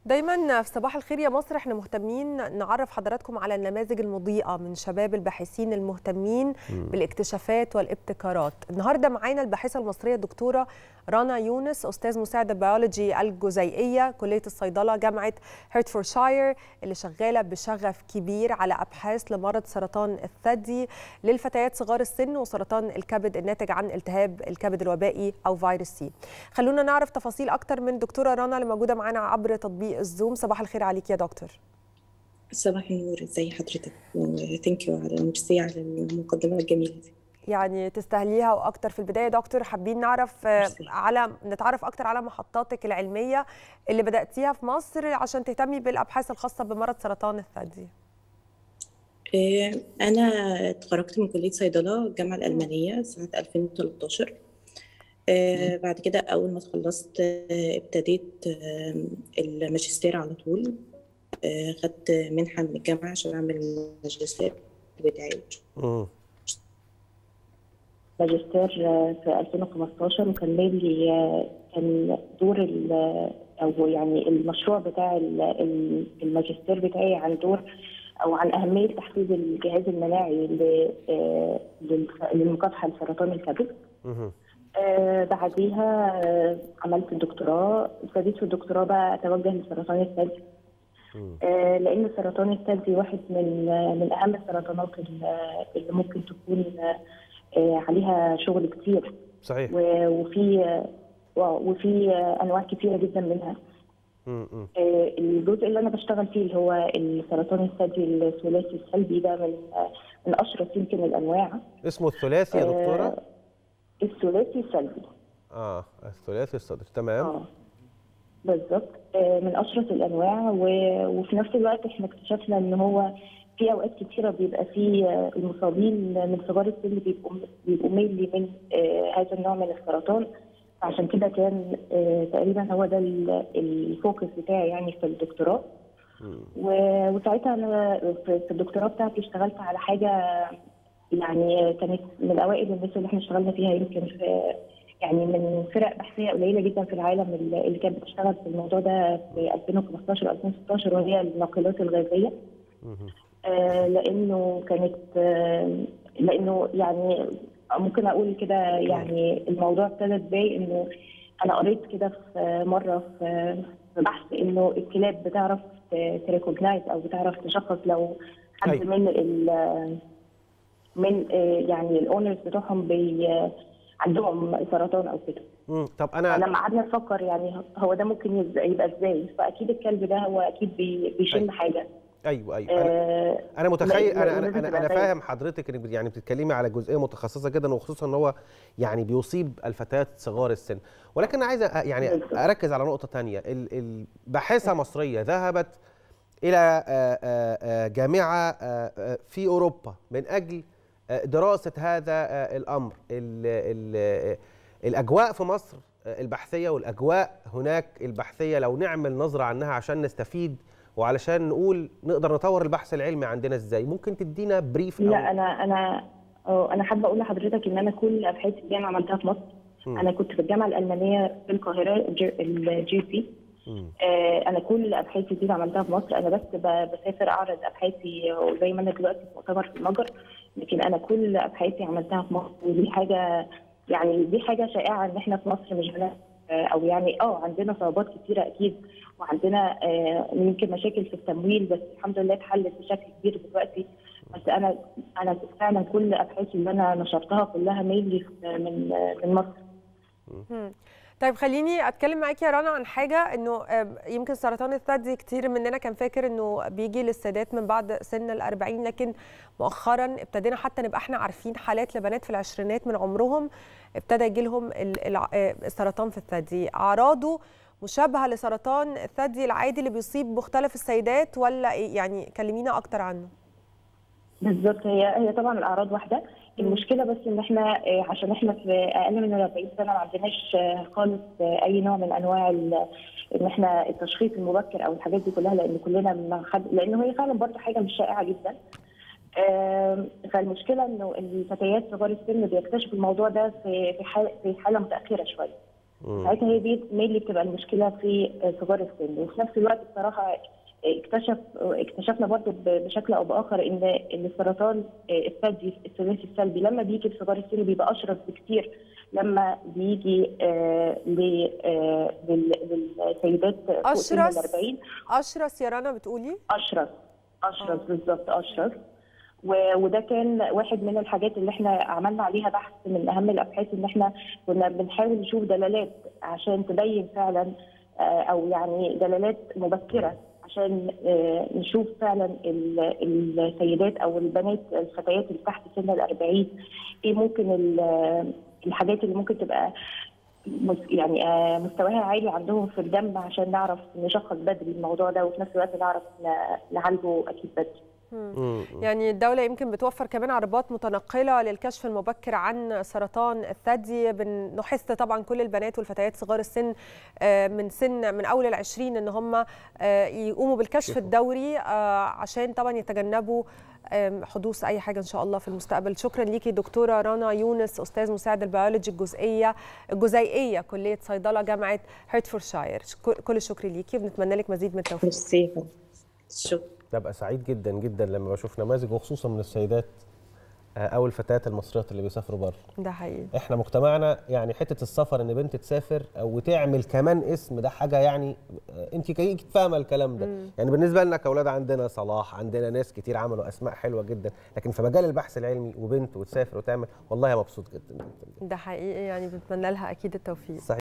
دايما في صباح الخير يا مصر احنا مهتمين نعرف حضراتكم على النماذج المضيئة من شباب الباحثين المهتمين بالاكتشافات والابتكارات النهاردة معانا الباحثة المصرية الدكتورة رنا يونس أستاذ مساعد البيولوجي الجزيئية كلية الصيدلة جامعة هيرتفورشاير اللي شغالة بشغف كبير على أبحاث لمرض سرطان الثدي للفتيات صغار السن وسرطان الكبد الناتج عن التهاب الكبد الوبائي أو فيروس سي خلونا نعرف تفاصيل أكتر من دكتورة رنا اللي موجودة معانا عبر تطبيق الزوم صباح الخير عليك يا دكتور صباح النور ازي حضرتك ثانك يو على ميرسي على المقدمه الجميله دي يعني تستاهليها واكتر في البدايه دكتور حابين نعرف على نتعرف اكتر على محطاتك العلميه اللي بداتيها في مصر عشان تهتمي بالابحاث الخاصه بمرض سرطان الثدي انا اتخرجت من كليه صيدله الجامعه الالمانيه سنه 2013 بعد كده اول ما خلصت ابتديت الماجستير على طول خدت منحه من الجامعه عشان اعمل الماجستير بتاعي ماجستير في 2015 وكان لي كان دور او يعني المشروع بتاع الماجستير بتاعي عن دور او عن اهميه تحفيز الجهاز المناعي للمكافحه لسرطان الكبد. آه بعديها آه عملت الدكتوراه ابتديت في الدكتوراه بقى اتوجه لسرطان الثدي آه لان سرطان الثدي واحد من آه من اهم السرطانات اللي ممكن تكون آه عليها شغل كتير صحيح وفي آه وفي آه انواع كتيره جدا منها م آه الجزء اللي انا بشتغل فيه اللي هو السرطان الثدي الثلاثي السلبي ده من آه من اشرس يمكن الانواع اسمه الثلاثي يا دكتوره؟ آه الثلاثي السلبي اه الثلاثي الصدر تمام اه بالظبط آه من اشرس الانواع و... وفي نفس الوقت احنا اكتشفنا ان هو في اوقات كثيره بيبقى في المصابين من صغار السن بيبقوا بيبقوا ميلي من آه هذا النوع من السرطان عشان كده كان آه تقريبا هو ده الفوكس بتاعي يعني في الدكتوراه وساعتها انا في الدكتوراه بتاعتي اشتغلت على حاجه يعني كانت من اوائل الناس اللي احنا اشتغلنا فيها يمكن في يعني من فرق بحثيه قليله جدا في العالم اللي كانت بتشتغل في الموضوع ده في 2015 2016 وهي الناقلات الغازيه آه لانه كانت آه لانه يعني ممكن اقول كده يعني الموضوع ابتدى ازاي انه انا قريت كده في مره في بحث انه الكلاب بتعرف تريكوجنايز او بتعرف تشخص لو حد أي. من ال من يعني الاونرز بتوعهم بي عندهم سرطان او كده طب انا لما قعدنا نفكر يعني هو ده ممكن يبقى ازاي فاكيد الكلب ده هو اكيد بيشم أيوة. حاجه ايوه ايوه انا, آه أنا متخيل انا انا انا, أنا فاهم حضرتك انك يعني بتتكلمي على جزئيه متخصصه جدا وخصوصا ان هو يعني بيصيب الفتيات صغار السن ولكن انا عايز يعني اركز على نقطه ثانيه الباحثه مصريه ذهبت الى جامعه في اوروبا من اجل دراسه هذا الامر ال ال الاجواء في مصر البحثيه والاجواء هناك البحثيه لو نعمل نظره عنها عشان نستفيد وعلشان نقول نقدر نطور البحث العلمي عندنا ازاي ممكن تدينا بريف لا انا انا انا حابه اقول لحضرتك ان انا كل ابحاثي اللي انا عملتها في مصر م. انا كنت في الجامعه الالمانيه في القاهره الجي سي آه انا كل ابحاثي دي عملتها في مصر انا بس بسافر اعرض ابحاثي زي ما انا دلوقتي في مؤتمر في المجر لكن انا كل ابحاثي عملتها في مصر ودي حاجه يعني دي حاجه شائعه ان احنا في مصر مش بنعمل او يعني اه عندنا صعوبات كتيره اكيد وعندنا آه يمكن مشاكل في التمويل بس الحمد لله اتحلت بشكل كبير دلوقتي بس انا انا فعلا كل ابحاثي اللي انا نشرتها كلها ميلي من من مصر. طيب خليني اتكلم معاكي يا رنا عن حاجه انه يمكن سرطان الثدي كتير مننا كان فاكر انه بيجي للسادات من بعد سن ال 40 لكن مؤخرا ابتدينا حتى نبقى احنا عارفين حالات لبنات في العشرينات من عمرهم ابتدى يجي لهم السرطان في الثدي اعراضه مشابهه لسرطان الثدي العادي اللي بيصيب مختلف السيدات ولا ايه يعني كلمينا اكتر عنه بالظبط هي هي طبعا الاعراض واحده المشكله بس ان احنا عشان احنا في اقل من 40 سنه ما عندناش خالص اي نوع من انواع ان احنا التشخيص المبكر او الحاجات دي كلها لان كلنا ما خد لان هي فعلا برضه حاجه مش شائعه جدا فالمشكله انه الفتيات صغار السن بيكتشفوا الموضوع ده في في حاله في حاله متاخره شويه ساعتها هي دي مينلي بتبقى المشكله في صغار السن وفي نفس الوقت بصراحه اكتشف اكتشفنا برضه بشكل او باخر ان ان السرطان الثدي الثلاثي السلبي لما بيجي في صغار السن بيبقى اشرس بكتير لما بيجي آه آه للسيدات فوق سن ال 40 اشرس يا رنا بتقولي؟ اشرس اشرس آه. بالظبط اشرس وده كان واحد من الحاجات اللي احنا عملنا عليها بحث من اهم الابحاث ان احنا كنا بنحاول نشوف دلالات عشان تبين فعلا او يعني دلالات مبكره عشان نشوف فعلا السيدات او البنات الفتيات اللي تحت سن ال 40 ايه ممكن الحاجات اللي ممكن تبقى يعني مستواها عالي عندهم في الدم عشان نعرف نشخص بدري الموضوع ده وفي نفس الوقت نعرف نعالجه اكيد بدري. يعني الدولة يمكن بتوفر كمان عربات متنقلة للكشف المبكر عن سرطان الثدي بنحث طبعا كل البنات والفتيات صغار السن من سن من أول العشرين إن هم يقوموا بالكشف الدوري عشان طبعا يتجنبوا حدوث اي حاجه ان شاء الله في المستقبل شكرا ليكي دكتوره رنا يونس استاذ مساعد البيولوجي الجزئيه الجزيئيه كليه صيدله جامعه هيرتفورشاير كل الشكر ليكي وبنتمنى لك مزيد من التوفيق شكرا ببقى سعيد جدا جدا لما بشوف نماذج وخصوصا من السيدات او الفتيات المصريات اللي بيسافروا بره ده حقيقي احنا مجتمعنا يعني حته السفر ان بنت تسافر وتعمل كمان اسم ده حاجه يعني انت كيك فاهمه الكلام ده مم. يعني بالنسبه لنا كاولاد عندنا صلاح عندنا ناس كتير عملوا اسماء حلوه جدا لكن في مجال البحث العلمي وبنت وتسافر وتعمل والله مبسوط جدا, جدا, جدا. ده حقيقي يعني بتمنى لها اكيد التوفيق صحيح.